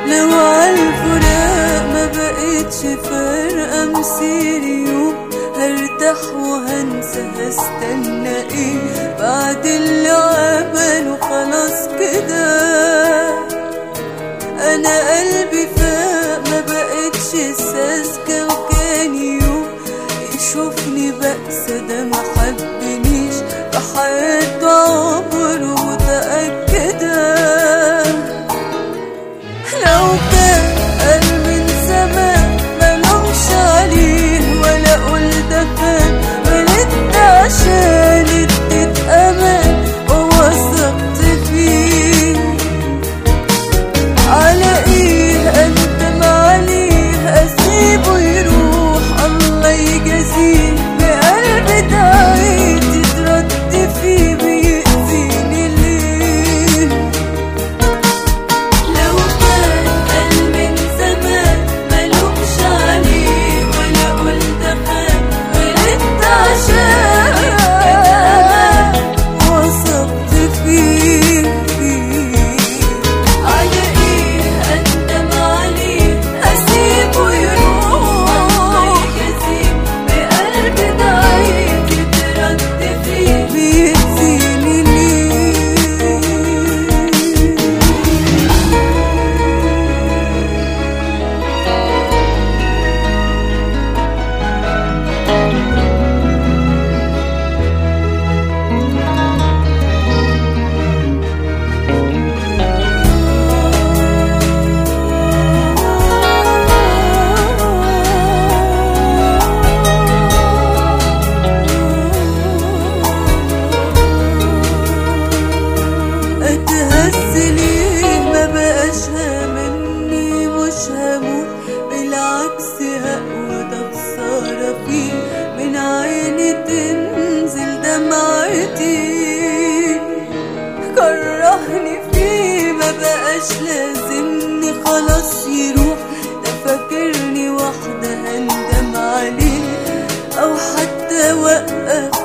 لو عالفراق ما بقتش فارقة مسير يوم هرتاح وهنسى هستنى ايه بعد اللي عمله خلاص كده انا قلبي فاق ما بقتش ساذجة وكان يوم يشوفني بأسى ده ما حبنيش بحياته عمره متأكدة لو كان قال من زمان ملومش عليه ولا اقول ده كان غلطت عشان اديت امان ووثقت فيه على ايه اندم عليه اسيبه يروح الله يجازيه بقلبي دعيت تترد فيه بيأذيني ليه لو كان قال من زمان ملومش عليه ولا قلت خان غلطت عشان وثقت فيه على ايه اندم عليه اسيبه يروح الله يجازيه بقلبي ضعيف يترد فيه بيأذيني ليه اتهز ليه ما بقاش هاممني مش هموت بالعكس هقوى ده خسارة فيه من عيني تنزل دمعتي كرهني فيه ما بقاش لازمني خلاص يروح ده فاكرني واحدة هندم عليه او حتى وقف